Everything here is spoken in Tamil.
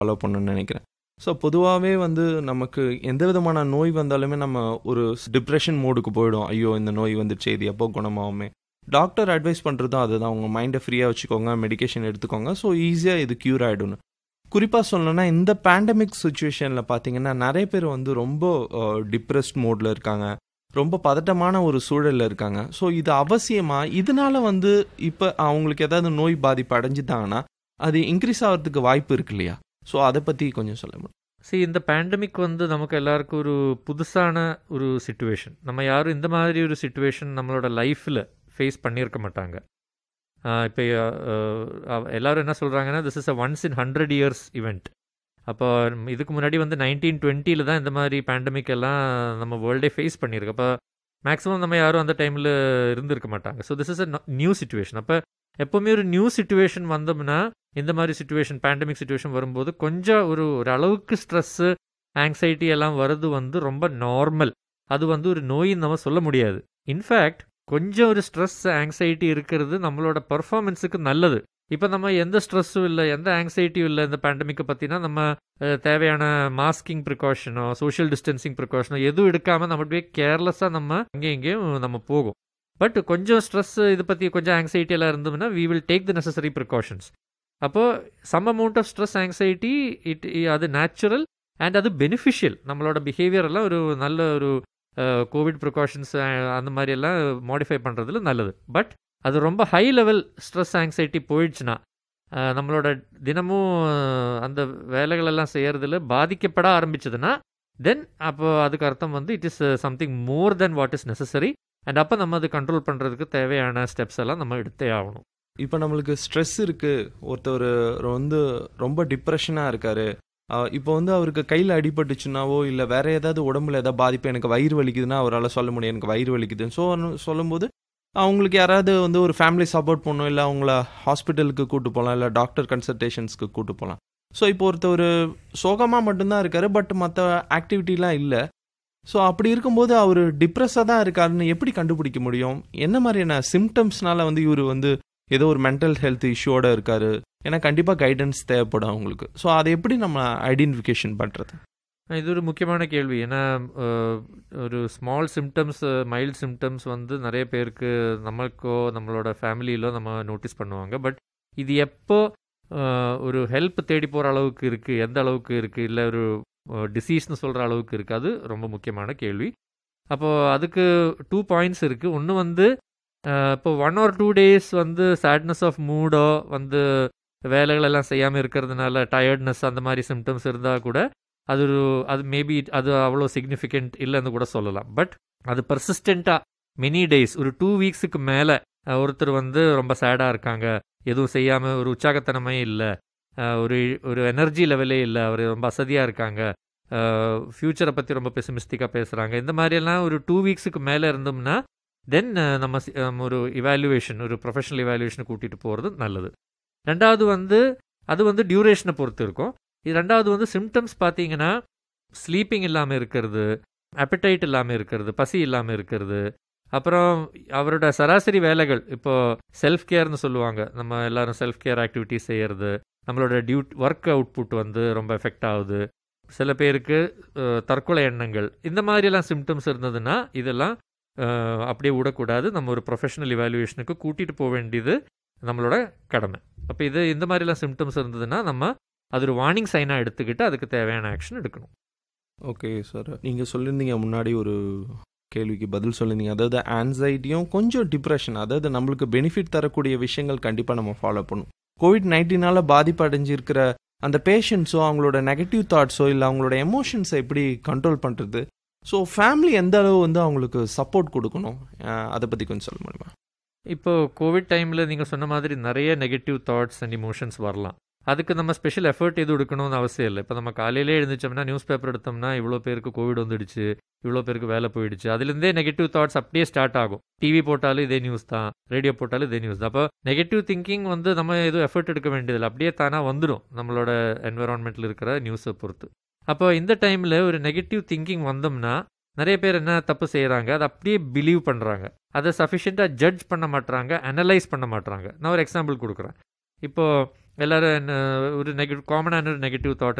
ஃபாலோ பண்ணணும்னு நினைக்கிறேன் ஸோ பொதுவாகவே வந்து நமக்கு எந்த விதமான நோய் வந்தாலுமே நம்ம ஒரு டிப்ரெஷன் மோடுக்கு போயிடும் ஐயோ இந்த நோய் வந்துடுச்சு இது எப்போ குணமாகுமே டாக்டர் அட்வைஸ் பண்ணுறதும் அதுதான் உங்கள் மைண்டை ஃப்ரீயாக வச்சுக்கோங்க மெடிகேஷன் எடுத்துக்கோங்க ஸோ ஈஸியாக இது க்யூர் ஆகிடும்னு குறிப்பாக சொல்லணும்னா இந்த பேண்டமிக் சுச்சுவேஷனில் பார்த்தீங்கன்னா நிறைய பேர் வந்து ரொம்ப டிப்ரெஸ்ட் மோடில் இருக்காங்க ரொம்ப பதட்டமான ஒரு சூழலில் இருக்காங்க ஸோ இது அவசியமாக இதனால வந்து இப்போ அவங்களுக்கு ஏதாவது நோய் பாதிப்பு அடைஞ்சிட்டாங்கன்னா அது இன்க்ரீஸ் ஆகிறதுக்கு வாய்ப்பு இருக்கு இல்லையா ஸோ அதை பற்றி கொஞ்சம் சொல்ல முடியும் சரி இந்த பேண்டமிக் வந்து நமக்கு எல்லாருக்கும் ஒரு புதுசான ஒரு சுச்சுவேஷன் நம்ம யாரும் இந்த மாதிரி ஒரு சுச்சுவேஷன் நம்மளோட லைஃப்பில் ஃபேஸ் பண்ணியிருக்க மாட்டாங்க இப்போ எல்லாரும் என்ன சொல்கிறாங்கன்னா this is a once in hundred years event அப்போ இதுக்கு முன்னாடி வந்து நைன்டீன் டுவெண்ட்டியில் தான் இந்த மாதிரி பேண்டமிக் எல்லாம் நம்ம வேர்ல்டே ஃபேஸ் பண்ணியிருக்கு அப்போ மேக்ஸிமம் நம்ம யாரும் அந்த டைமில் இருந்திருக்க மாட்டாங்க so this is a new situation அப்போ எப்போவுமே ஒரு நியூ சுச்சுவேஷன் வந்தோம்னா இந்த மாதிரி சுச்சுவேஷன் பேண்டமிக் சுச்சுவேஷன் வரும்போது கொஞ்சம் ஒரு ஒரு அளவுக்கு ஸ்ட்ரெஸ்ஸு ஆங்ஸைட்டி எல்லாம் வர்றது வந்து ரொம்ப நார்மல் அது வந்து ஒரு நோயின்னு நம்ம சொல்ல முடியாது இன்ஃபேக்ட் கொஞ்சம் ஒரு ஸ்ட்ரெஸ் ஆங்ஸைட்டி இருக்கிறது நம்மளோட பர்ஃபார்மன்ஸுக்கு நல்லது இப்போ நம்ம எந்த ஸ்ட்ரெஸ்ஸும் இல்லை எந்த ஆங்ஸைட்டியும் இல்லை இந்த பேண்டமிக்கை பற்றினா நம்ம தேவையான மாஸ்கிங் ப்ரிகாஷனோ சோஷியல் டிஸ்டன்சிங் ப்ரிகாஷனோ எதுவும் எடுக்காமல் நம்ம அப்படியே கேர்லெஸ்ஸாக நம்ம அங்கேயும் இங்கேயும் நம்ம போகும் பட் கொஞ்சம் ஸ்ட்ரெஸ் இதை பற்றி கொஞ்சம் ஆங்ஸைட்டி எல்லாம் இருந்தோம்னா we will take the necessary precautions அப்போது some amount of stress anxiety it அது நேச்சுரல் அண்ட் அது பெனிஃபிஷியல் நம்மளோட பிஹேவியர் எல்லாம் ஒரு நல்ல ஒரு கோவிட் ப்ரிகாஷன்ஸ் அந்த மாதிரி எல்லாம் மாடிஃபை பண்ணுறதுல நல்லது பட் அது ரொம்ப ஹை லெவல் ஸ்ட்ரெஸ் ஆங்ஸைட்டி போயிடுச்சுன்னா நம்மளோட தினமும் அந்த வேலைகளெல்லாம் செய்கிறதுல பாதிக்கப்பட ஆரம்பிச்சதுன்னா தென் அப்போ அதுக்கு அர்த்தம் வந்து it is something more than what is necessary and அப்போ நம்ம அது கண்ட்ரோல் பண்ணுறதுக்கு தேவையான ஸ்டெப்ஸ் எல்லாம் நம்ம எடுத்தே ஆகணும் இப்போ நம்மளுக்கு ஸ்ட்ரெஸ் இருக்குது ஒருத்தர் வந்து ரொம்ப டிப்ரெஷனாக இருக்காரு இப்போ வந்து அவருக்கு கையில் அடிபட்டுச்சுனாவோ இல்லை வேற ஏதாவது உடம்புல ஏதாவது பாதிப்பு எனக்கு வயிறு வலிக்குதுன்னா அவரால் சொல்ல முடியும் எனக்கு வயிறு வலிக்குதுன்னு ஸோ சொல்லும்போது அவங்களுக்கு யாராவது வந்து ஒரு ஃபேமிலி சப்போர்ட் பண்ணும் இல்லை அவங்கள ஹாஸ்பிட்டலுக்கு கூட்டு போகலாம் இல்லை டாக்டர் கன்சல்டேஷன்ஸ்க்கு கூட்டு போகலாம் ஸோ இப்போ ஒருத்தர் சோகமாக மட்டும்தான் இருக்காரு பட் மற்ற ஆக்டிவிட்டிலாம் இல்லை ஸோ அப்படி இருக்கும்போது அவர் டிப்ரெஸ்ஸாக தான் இருக்காருன்னு எப்படி கண்டுபிடிக்க முடியும் என்ன மாதிரியான சிம்டம்ஸ்னால வந்து இவர் வந்து ஏதோ ஒரு மென்டல் ஹெல்த் இஷ்யூவோட இருக்காரு ஏன்னா கண்டிப்பாக கைடன்ஸ் தேவைப்படும் அவங்களுக்கு ஸோ அதை எப்படி நம்ம ஐடென்டிஃபிகேஷன் பண்ணுறது இது ஒரு முக்கியமான கேள்வி ஏன்னா ஒரு ஸ்மால் சிம்டம்ஸ் மைல்டு சிம்டம்ஸ் வந்து நிறைய பேருக்கு நம்மளுக்கோ நம்மளோட ஃபேமிலியிலோ நம்ம நோட்டீஸ் பண்ணுவாங்க பட் இது எப்போ ஒரு ஹெல்ப் தேடி போகிற அளவுக்கு இருக்குது எந்த அளவுக்கு இருக்குது இல்லை ஒரு டிசீஸ்னு சொல்கிற அளவுக்கு இருக்குது அது ரொம்ப முக்கியமான கேள்வி அப்போது அதுக்கு டூ பாயிண்ட்ஸ் இருக்குது ஒன்று வந்து இப்போ ஒன் ஆர் டூ டேஸ் வந்து சேட்னஸ் ஆஃப் மூடோ வந்து வேலைகள் எல்லாம் செய்யாமல் இருக்கிறதுனால டயர்ட்னஸ் அந்த மாதிரி சிம்டம்ஸ் இருந்தால் கூட அது ஒரு அது மேபி அது அவ்வளோ சிக்னிஃபிகண்ட் இல்லைன்னு கூட சொல்லலாம் பட் அது பர்சிஸ்டண்ட்டாக மெனி டேஸ் ஒரு டூ வீக்ஸுக்கு மேலே ஒருத்தர் வந்து ரொம்ப சேடாக இருக்காங்க எதுவும் செய்யாமல் ஒரு உற்சாகத்தனமே இல்லை ஒரு ஒரு எனர்ஜி லெவலே இல்லை அவர் ரொம்ப அசதியாக இருக்காங்க ஃப்யூச்சரை பற்றி ரொம்ப பெசிமிஸ்டிக்காக பேசுகிறாங்க இந்த மாதிரியெல்லாம் ஒரு டூ வீக்ஸுக்கு மேலே இருந்தோம்னா தென் நம்ம ஒரு இவாலுவேஷன் ஒரு ப்ரொஃபஷனல் இவாலுவேஷனை கூட்டிகிட்டு போகிறது நல்லது ரெண்டாவது வந்து அது வந்து டியூரேஷனை பொறுத்து இருக்கும் இது ரெண்டாவது வந்து சிம்டம்ஸ் பார்த்தீங்கன்னா ஸ்லீப்பிங் இல்லாமல் இருக்கிறது அப்பிடைட் இல்லாமல் இருக்கிறது பசி இல்லாமல் இருக்கிறது அப்புறம் அவரோட சராசரி வேலைகள் இப்போது செல்ஃப் கேர்னு சொல்லுவாங்க நம்ம எல்லாரும் செல்ஃப் கேர் ஆக்டிவிட்டிஸ் செய்கிறது நம்மளோட டியூட் ஒர்க் அவுட்புட் வந்து ரொம்ப எஃபெக்ட் ஆகுது சில பேருக்கு தற்கொலை எண்ணங்கள் இந்த மாதிரியெல்லாம் சிம்டம்ஸ் இருந்ததுன்னா இதெல்லாம் அப்படியே விடக்கூடாது நம்ம ஒரு ப்ரொஃபஷனல் இவாலுவேஷனுக்கு கூட்டிகிட்டு போக வேண்டியது நம்மளோட கடமை அப்போ இது இந்த மாதிரிலாம் சிம்டம்ஸ் இருந்ததுன்னா நம்ம அது ஒரு வார்னிங் சைனாக எடுத்துக்கிட்டு அதுக்கு தேவையான ஆக்ஷன் எடுக்கணும் ஓகே சார் நீங்கள் சொல்லியிருந்தீங்க முன்னாடி ஒரு கேள்விக்கு பதில் சொல்லியிருந்தீங்க அதாவது ஆன்சைட்டியும் கொஞ்சம் டிப்ரெஷன் அதாவது நம்மளுக்கு பெனிஃபிட் தரக்கூடிய விஷயங்கள் கண்டிப்பாக நம்ம ஃபாலோ பண்ணும் கோவிட் நைன்டீனால் பாதிப்பு அடைஞ்சிருக்கிற அந்த பேஷண்ட்ஸோ அவங்களோட நெகட்டிவ் தாட்ஸோ இல்லை அவங்களோட எமோஷன்ஸை எப்படி கண்ட்ரோல் பண்ணுறது ஸோ ஃபேமிலி எந்த அளவு வந்து அவங்களுக்கு சப்போர்ட் கொடுக்கணும் அதை பற்றி கொஞ்சம் சொல்ல முடியுமா இப்போ கோவிட் டைமில் நீங்கள் சொன்ன மாதிரி நிறைய நெகட்டிவ் தாட்ஸ் அண்ட் இமோஷன்ஸ் வரலாம் அதுக்கு நம்ம ஸ்பெஷல் எஃபர்ட் எதுவும் எடுக்கணும்னு அவசியம் இல்லை இப்போ நம்ம காலையிலே எழுந்திரிச்சோம்னா நியூஸ் பேப்பர் எடுத்தோம்னா இவ்வளோ பேருக்கு கோவிட் வந்துடுச்சு இவ்வளோ பேருக்கு வேலை போயிடுச்சு அதுலேருந்தே நெகட்டிவ் தாட்ஸ் அப்படியே ஸ்டார்ட் ஆகும் டிவி போட்டாலும் இதே நியூஸ் தான் ரேடியோ போட்டாலும் இதே நியூஸ் தான் அப்போ நெகட்டிவ் திங்கிங் வந்து நம்ம எதுவும் எஃபர்ட் எடுக்க வேண்டியதில்லை அப்படியே தானாக வந்துடும் நம்மளோட என்வரான்மெண்ட்டில் இருக்கிற நியூஸை பொறுத்து அப்போ இந்த டைமில் ஒரு நெகட்டிவ் திங்கிங் வந்தோம்னா நிறைய பேர் என்ன தப்பு செய்கிறாங்க அதை அப்படியே பிலீவ் பண்ணுறாங்க அதை சஃபிஷியண்ட்டாக ஜட்ஜ் பண்ண மாட்டுறாங்க அனலைஸ் பண்ண மாட்டுறாங்க நான் ஒரு எக்ஸாம்பிள் கொடுக்குறேன் இப்போது எல்லாரும் என்ன ஒரு நெகட்டிவ் காமனான ஒரு நெகட்டிவ் தாட்